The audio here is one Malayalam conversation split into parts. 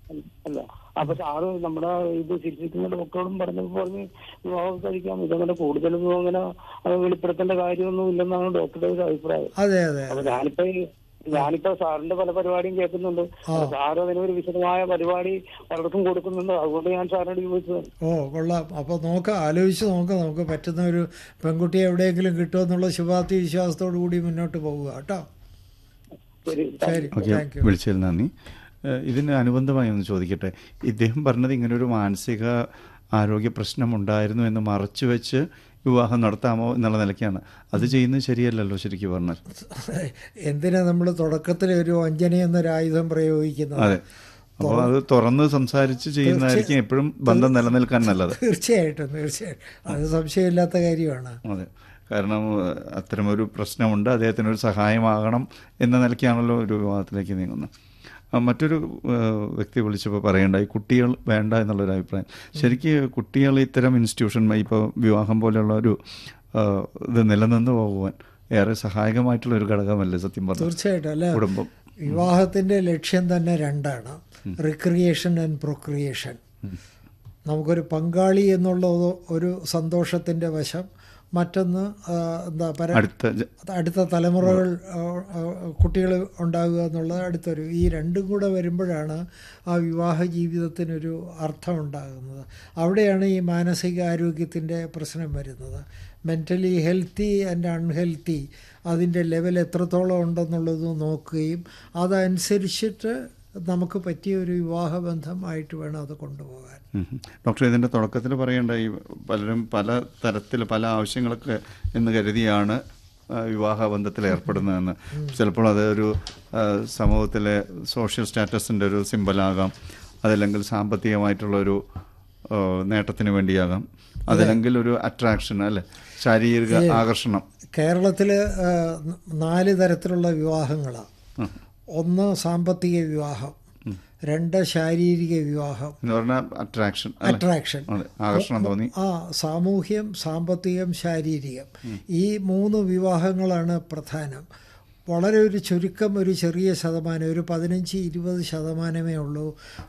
അല്ല അപ്പൊ സാറ് നമ്മുടെ ഇത് ചികിത്സിക്കുന്ന ഡോക്ടറോടും പറഞ്ഞപ്പോ പറഞ്ഞ് വിവാഹം കഴിക്കാം ഇതങ്ങനെ കൂടുതലൊന്നും അങ്ങനെ അത് വെളിപ്പെടുത്തേണ്ട കാര്യമൊന്നും ഇല്ലെന്നാണ് ഡോക്ടറുടെ ഒരു അഭിപ്രായം അതെ അതെ അപ്പൊ ഞാനിപ്പോ ഈ- ഞാനിപ്പോ സാറിന്റെ പല പരിപാടിയും കേൾക്കുന്നുണ്ട് അപ്പൊ സാറ് അതിനൊരു വിശദമായ പരിപാടി പലർക്കും കൊടുക്കുന്നുണ്ട് അതുകൊണ്ട് ഞാൻ സാറിനോട് ചോദിച്ചത് ഓ കൊള്ളാം അപ്പോൾ നോക്കാം ആലോചിച്ച് നോക്കാം നമുക്ക് പറ്റുന്ന ഒരു പെൺകുട്ടിയെ എവിടെയെങ്കിലും കിട്ടുമെന്നുള്ള ശുഭാപ്തി വിശ്വാസത്തോടു കൂടി മുന്നോട്ട് പോവുക കേട്ടോ ശരി ശരി ഓക്കെ താങ്ക് യു വിളിച്ചതിൽ നന്ദി ഏഹ് ഇതിന് അനുബന്ധമായി ഒന്ന് ചോദിക്കട്ടെ ഇദ്ദേഹം പറഞ്ഞത് ഇങ്ങനെ ഒരു മാനസിക ആരോഗ്യ പ്രശ്നം ഉണ്ടായിരുന്നു എന്ന് മറച്ചു വെച്ച് വിവാഹം നടത്താമോ എന്നുള്ള നിലയ്ക്കാണ് അത് ചെയ്യുന്നത് ശരിയല്ലല്ലോ ശരിക്കും പറഞ്ഞാൽ എന്തിനാ നമ്മൾ തുടക്കത്തിൽ ഒരു വഞ്ചന എന്നൊരു ആയുധം പ്രയോഗിക്കുന്നത് അതെ അപ്പോൾ അത് തുറന്ന് സംസാരിച്ച് ചെയ്യുന്നതായിരിക്കും എപ്പോഴും ബന്ധം നിലനിൽക്കാൻ നല്ലത് തീർച്ചയായിട്ടും തീർച്ചയായിട്ടും അത് സംശയമില്ലാത്ത കാര്യമാണ് അതെ കാരണം ഏഹ്, അത്തരമൊരു പ്രശ്നമുണ്ട് അദ്ദേഹത്തിന് ഒരു സഹായമാകണം എന്ന നിലയ്ക്കാണല്ലോ ഒരു വിവാഹത്തിലേക്ക് നീങ്ങുന്നത് ആ, മറ്റൊരു ഏഹ്, വ്യക്തി വിളിച്ചപ്പോൾ പറയണ്ടായി കുട്ടികൾ വേണ്ട എന്നുള്ളൊരു അഭിപ്രായം ശരിക്ക് കുട്ടികൾ ഇത്തരം ഇൻസ്റ്റിറ്റ്യൂഷൻ ഇപ്പോൾ വിവാഹം പോലെയുള്ള ഒരു ഏഹ്, ഇത് നിലനിന്ന് പോകുവാൻ ഏറെ സഹായകമായിട്ടുള്ള ഒരു ഘടകമല്ലേ സത്യം പറഞ്ഞു തീർച്ചയായിട്ടും അല്ല കുടുംബം വിവാഹത്തിന്റെ ലക്ഷ്യം തന്നെ രണ്ടാണ് റിക്രിയേഷൻ ആൻഡ് പ്രൊക്രിയേഷൻ നമുക്കൊരു പങ്കാളി എന്നുള്ള ഒരു- ഒരു സന്തോഷത്തിന്റെ വശം മറ്റൊന്ന് ആ, എന്താ പര അടുത്ത ജ- അടുത്ത തലമുറകൾ കുട്ടികൾ ഉണ്ടാകുക എന്നുള്ളത് അടുത്തൊരു ഈ രണ്ടും കൂടെ വരുമ്പോഴാണ് ആ വിവാഹ ജീവിതത്തിനൊരു അർത്ഥം ഉണ്ടാകുന്നത് അവിടെയാണ് ഈ മാനസിക ആരോഗ്യത്തിൻ്റെ പ്രശ്നം വരുന്നത് മെൻ്റലി ഹെൽത്തി ആൻഡ് അൺഹെൽത്തി അതിൻ്റെ ലെവൽ എത്രത്തോളം ഉണ്ടെന്നുള്ളത് നോക്കുകയും അതനുസരിച്ചിട്ട് നമുക്ക് പറ്റിയ ഒരു വിവാഹബന്ധം ആയിട്ട് വേണം അത് കൊണ്ടുപോകാൻ ഉം. ഡോക്ടർ ഇതിൻ്റെ തുടക്കത്തിൽ പറയേണ്ട ഈ പലരും പല തരത്തിൽ പല ആവശ്യങ്ങളൊക്കെ എന്ന് കരുതിയാണ് ആ, വിവാഹ ബന്ധത്തിൽ ഏർപ്പെടുന്നതെന്ന് ചിലപ്പോൾ അത് ഒരു ആ, സമൂഹത്തിലെ സോഷ്യൽ സ്റ്റാറ്റസിൻ്റെ ഒരു സിമ്പലാകാം അതല്ലെങ്കിൽ സാമ്പത്തികമായിട്ടുള്ള ഒരു ആ, നേട്ടത്തിന് വേണ്ടിയാകാം അതല്ലെങ്കിൽ ഒരു അട്രാക്ഷൻ അല്ലെ ശാരീരിക ആകർഷണം കേരളത്തിൽ നാല് തരത്തിലുള്ള വിവാഹങ്ങളാണ് ഒന്ന് സാമ്പത്തിക വിവാഹം രണ്ട് ശാരീരിക വിവാഹം എന്ന് പറഞ്ഞാൽ അട്രാക്ഷൻ അല്ലെ അട്രാക്ഷൻ അതെ ആകർഷണം തോന്നി ആ സാമൂഹ്യം സാമ്പത്തികം ശാരീരികം ഈ മൂന്ന് വിവാഹങ്ങളാണ് പ്രധാനം വളരെ ഒരു ചുരുക്കം ഒരു ചെറിയ ശതമാനം ഒരു പതിനഞ്ച് ഇരുപത് ശതമാനമേ ഉള്ളൂ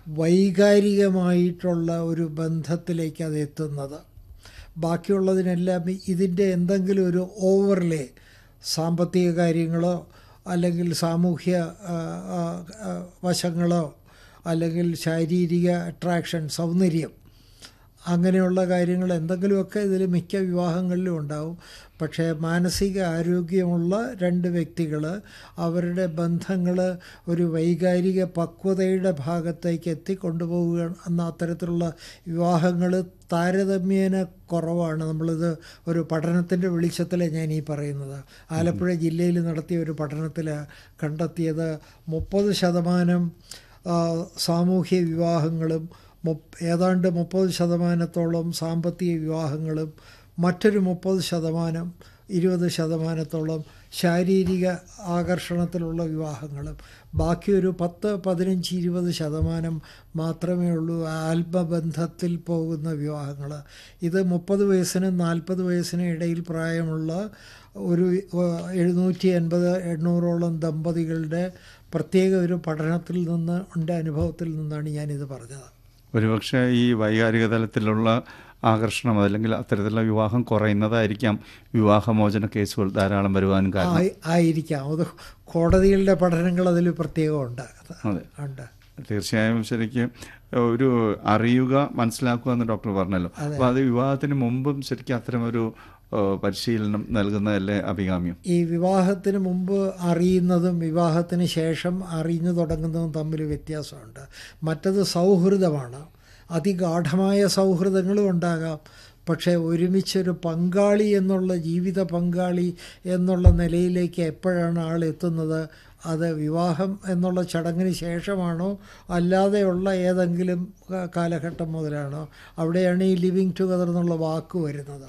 വൈകാരികമായിട്ടുള്ള ഒരു ബന്ധത്തിലേക്ക് അത് എത്തുന്നത് ബാക്കിയുള്ളതിനെല്ലാം ഇതിൻ്റെ എന്തെങ്കിലും ഒരു ഓവർലേ സാമ്പത്തിക കാര്യങ്ങളോ അല്ലെങ്കിൽ സാമൂഹ്യ ആ, ആ, ആ, വശങ്ങളോ അല്ലെങ്കിൽ ശാരീരിക അട്രാക്ഷൻ സൗന്ദര്യം അങ്ങനെയുള്ള കാര്യങ്ങൾ എന്തെങ്കിലുമൊക്കെ ഇതിൽ മിക്ക വിവാഹങ്ങളിലും ഉണ്ടാവും പക്ഷേ മാനസിക ആരോഗ്യമുള്ള രണ്ട് വ്യക്തികൾ അവരുടെ ബന്ധങ്ങൾ ഒരു വൈകാരിക പക്വതയുടെ ഭാഗത്തേക്ക് എത്തിക്കൊണ്ടുപോവുക എന്ന അത്തരത്തിലുള്ള വിവാഹങ്ങൾ താരതമ്യേന കുറവാണ് നമ്മളിത് ഒരു പഠനത്തിൻ്റെ വെളിച്ചത്തിലാണ് ഞാൻ ഈ പറയുന്നത് ആലപ്പുഴ ജില്ലയിൽ നടത്തിയ ഒരു പഠനത്തിൽ കണ്ടെത്തിയത് മുപ്പത് ശതമാനം ആ, സാമൂഹ്യ വിവാഹങ്ങളും മുപ്പ ഏതാണ്ട് മുപ്പത് ശതമാനത്തോളം സാമ്പത്തിക വിവാഹങ്ങളും മറ്റൊരു മുപ്പത് ശതമാനം ഇരുപത് ശതമാനത്തോളം ശാരീരിക ആകർഷണത്തിലുള്ള വിവാഹങ്ങളും ബാക്കി ഒരു പത്ത് പതിനഞ്ച് ഇരുപത് ശതമാനം മാത്രമേ ഉള്ളൂ ആത്മബന്ധത്തിൽ പോകുന്ന വിവാഹങ്ങൾ ഇത് മുപ്പത് വയസ്സിനും നാൽപ്പത് വയസ്സിനും ഇടയിൽ പ്രായമുള്ള ഒരു എഴുന്നൂറ്റി എൺപത് എണ്ണൂറോളം ദമ്പതികളുടെ പ്രത്യേക ഒരു പഠനത്തിൽ നിന്ന് ഉണ്ട് അനുഭവത്തിൽ നിന്നാണ് ഞാനിത് പറഞ്ഞത് ഒരുപക്ഷെ ഈ വൈകാരിക തലത്തിലുള്ള ആകർഷണം അല്ലെങ്കിൽ അത്തരത്തിലുള്ള വിവാഹം കുറയുന്നതായിരിക്കാം വിവാഹമോചന കേസുകൾ ധാരാളം വരുവാനും കാരണം ആയി- ആയിരിക്കാം അത് കോടതികളുടെ പഠനങ്ങൾ അതിൽ പ്രത്യേകമുണ്ട് അതെ ഉണ്ട് തീർച്ചയായും ശരിക്കും ഒരു അറിയുക മനസ്സിലാക്കുക എന്ന് ഡോക്ടർ പറഞ്ഞല്ലോ അപ്പോൾ അത് വിവാഹത്തിന് മുമ്പും ശരിക്കും അത്തരമൊരു ഏഹ്, പരിശീലനം നൽകുന്നതല്ലേ അഭികാമ്യം ഈ വിവാഹത്തിന് മുമ്പ് അറിയുന്നതും വിവാഹത്തിന് ശേഷം അറിഞ്ഞു തുടങ്ങുന്നതും തമ്മിൽ വ്യത്യാസമുണ്ട് മറ്റത് സൗഹൃദമാണ് അതിഗാഠമായ സൗഹൃദങ്ങളും ഉണ്ടാകാം പക്ഷേ ഒരുമിച്ചൊരു പങ്കാളി എന്നുള്ള ജീവിത പങ്കാളി എന്നുള്ള നിലയിലേക്ക് എപ്പോഴാണ് ആൾ എത്തുന്നത് അത് വിവാഹം എന്നുള്ള ചടങ്ങിന് ശേഷമാണോ അല്ലാതെയുള്ള ഏതെങ്കിലും കാ- കാലഘട്ടം മുതലാണോ അവിടെയാണ് ഈ ലിവിങ് ടുഗദർ എന്നുള്ള വാക്ക് വരുന്നത്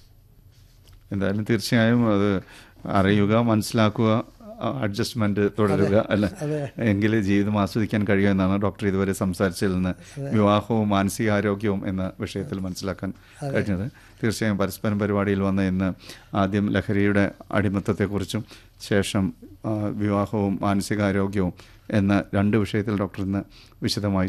എന്തായാലും തീർച്ചയായും അത് അറിയുക മനസ്സിലാക്കുക അഡ്ജസ്റ്റ്മെന്റ് തുടരുക അല്ല എങ്കിൽ ജീവിതം ആസ്വദിക്കാൻ കഴിയുമെന്നാണ് ഡോക്ടർ ഇതുവരെ സംസാരിച്ചതിൽ നിന്ന് വിവാഹവും മാനസികാരോഗ്യവും എന്ന വിഷയത്തിൽ മനസ്സിലാക്കാൻ കഴിഞ്ഞത് തീർച്ചയായും പരസ്പരം പരിപാടിയിൽ വന്ന ഇന്ന് ആദ്യം ലഹരിയുടെ അടിമത്തത്തെക്കുറിച്ചും ശേഷം ആ, വിവാഹവും മാനസികാരോഗ്യവും എന്ന രണ്ട് വിഷയത്തിൽ ഡോക്ടർ ഇന്ന് വിശദമായി